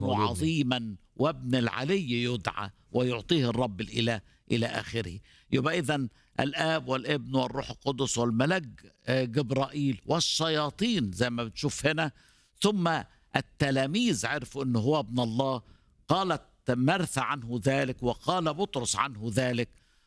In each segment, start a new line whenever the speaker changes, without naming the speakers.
مولود منه.
عظيما وابن العلي يدعى ويعطيه الرب الإله إلى آخره يبقى إذا الآب والابن والروح القدس والملك آه، جبرائيل والشياطين زي ما بتشوف هنا ثم التلاميذ عرفوا أنه هو ابن الله قالت مرثى عنه ذلك وقال بطرس عنه ذلك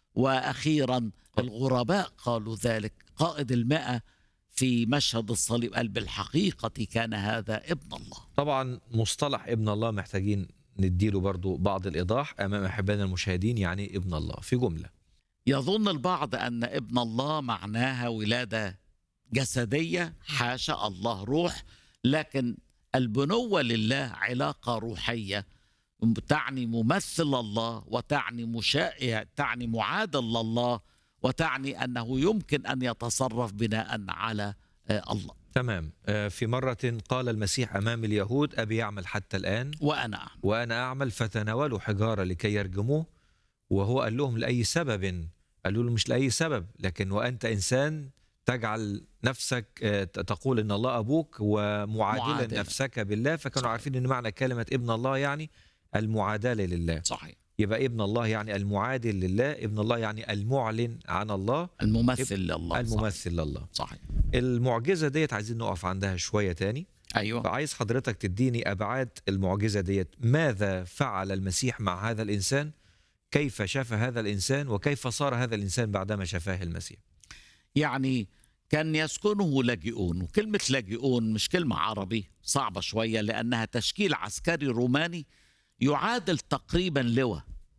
وأخيرا الغرباء قالوا ذلك قائد المئة في مشهد الصليب قال بالحقيقة كان هذا ابن الله
طبعا مصطلح ابن الله محتاجين نديله برضو بعض الإيضاح أمام أحبائنا المشاهدين يعني ابن الله في جملة
يظن البعض أن ابن الله معناها ولادة جسدية حاشا الله روح لكن البنوة لله علاقة روحية تعني ممثل الله وتعني مشاء تعني معادل لله وتعني أنه يمكن أن يتصرف بناء على آه، الله
تمام آه، في مرة قال المسيح أمام اليهود أبي يعمل حتى الآن
وأنا أعلم
وأنا أعمل فتناولوا حجارة لكي يرجموه وهو قال لهم لأي سبب قالوا له مش لأي سبب لكن وأنت إنسان تجعل نفسك آه، تقول إن الله أبوك ومعادلا
معادلا.
نفسك بالله فكانوا
صحيح.
عارفين إن معنى كلمة ابن الله يعني المعادلة لله
صحيح
يبقى ابن الله يعني المعادل لله ابن الله يعني المعلن عن الله
الممثل لله
الممثل لله
صحيح
المعجزة ديت عايزين نقف عندها شوية تاني
أيوه
فعايز حضرتك تديني أبعاد المعجزة ديت ماذا فعل المسيح مع هذا الإنسان كيف شاف هذا الإنسان وكيف صار هذا الإنسان بعدما شافاه المسيح
يعني كان يسكنه لاجئون وكلمة لاجئون مش كلمة عربي صعبة شوية لأنها تشكيل عسكري روماني يعادل تقريبا لواء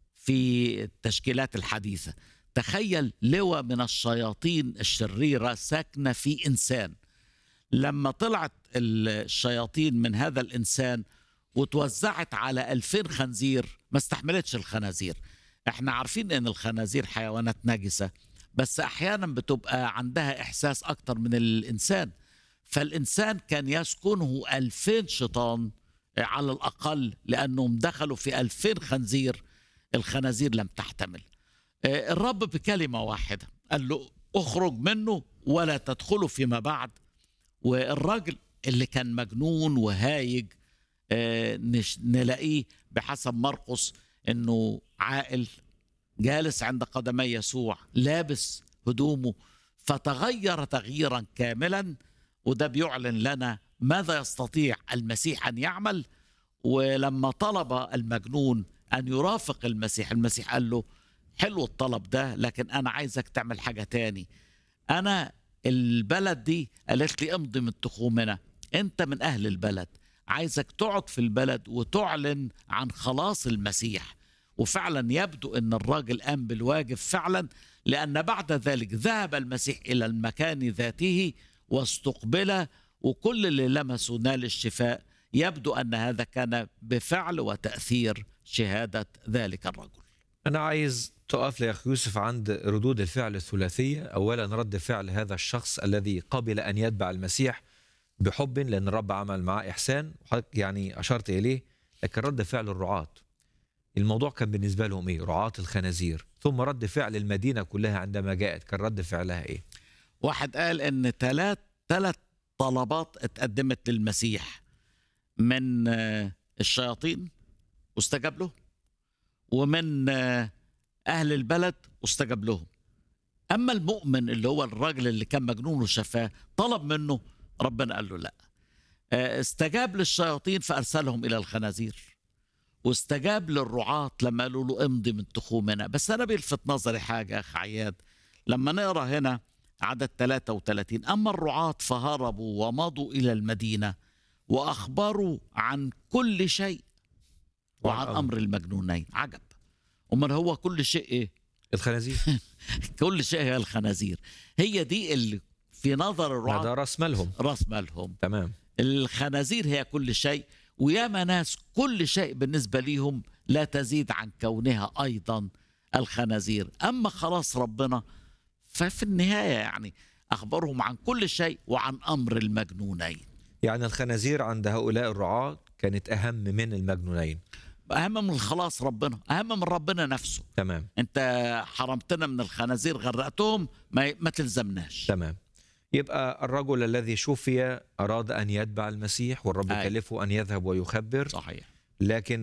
في التشكيلات الحديثة تخيل لواء من الشياطين الشريرة ساكنة في إنسان لما طلعت الشياطين من هذا الإنسان وتوزعت على ألفين خنزير ما استحملتش الخنازير احنا عارفين ان الخنازير حيوانات نجسة بس احيانا بتبقى عندها احساس اكتر من الانسان فالانسان كان يسكنه ألفين شيطان على الاقل لانهم دخلوا في ألفين خنزير الخنازير لم تحتمل آه، الرب بكلمة واحدة قال له اخرج منه ولا تدخله فيما بعد والراجل اللي كان مجنون وهايج آه، نش- نلاقيه بحسب مرقس انه عاقل جالس عند قدمي يسوع لابس هدومه فتغير تغييرا كاملا وده بيعلن لنا ماذا يستطيع المسيح ان يعمل ولما طلب المجنون ان يرافق المسيح المسيح قال له حلو الطلب ده لكن انا عايزك تعمل حاجه تاني انا البلد دي قالت لي امضي من تخومنا انت من اهل البلد عايزك تقعد في البلد وتعلن عن خلاص المسيح وفعلا يبدو ان الراجل قام بالواجب فعلا لان بعد ذلك ذهب المسيح الى المكان ذاته واستقبل وكل اللي لمسوا نال الشفاء يبدو ان هذا كان بفعل وتاثير شهاده ذلك الرجل
أنا عايز تقف لي يا أخي يوسف عند ردود الفعل الثلاثية أولا رد فعل هذا الشخص الذي قبل أن يتبع المسيح بحب لأن الرب عمل معاه إحسان وحضرتك يعني أشرت إليه لكن رد فعل الرعاة الموضوع كان بالنسبة لهم إيه رعاة الخنازير ثم رد فعل المدينة كلها عندما جاءت كان رد فعلها إيه
واحد قال ان ثلاث ثلاث طلبات اتقدمت للمسيح من آه، الشياطين واستجاب له ومن آه، اهل البلد واستجاب لهم اما المؤمن اللي هو الراجل اللي كان مجنون وشفاه طلب منه ربنا قال له لا آه، استجاب للشياطين فارسلهم الى الخنازير واستجاب للرعاة لما قالوا له امضي من تخومنا بس انا بيلفت نظري حاجه يا اخ عياد لما نقرا هنا عدد 33 أما الرعاة فهربوا ومضوا إلى المدينة وأخبروا عن كل شيء وعن
وعن
أمر المجنونين عجب أمال هو كل شيء إيه؟
الخنازير
كل شيء هي الخنازير هي دي اللي في نظر
هذا
الرعاة
رأس مالهم
راس مالهم
تمام
الخنازير هي كل شيء وياما ناس كل شيء بالنسبة ليهم لا تزيد عن كونها أيضا الخنازير أما خلاص ربنا ففي النهاية يعني أخبرهم عن كل شيء وعن أمر المجنونين
يعني الخنازير عند هؤلاء الرعاة كانت أهم من المجنونين
أهم من الخلاص ربنا أهم من ربنا نفسه
تمام
أنت حرمتنا من الخنازير غرقتهم ما, ما تلزمناش
تمام يبقى الرجل الذي شفي أراد أن يتبع المسيح والرب
أي.
كلفه أن يذهب ويخبر
صحيح
لكن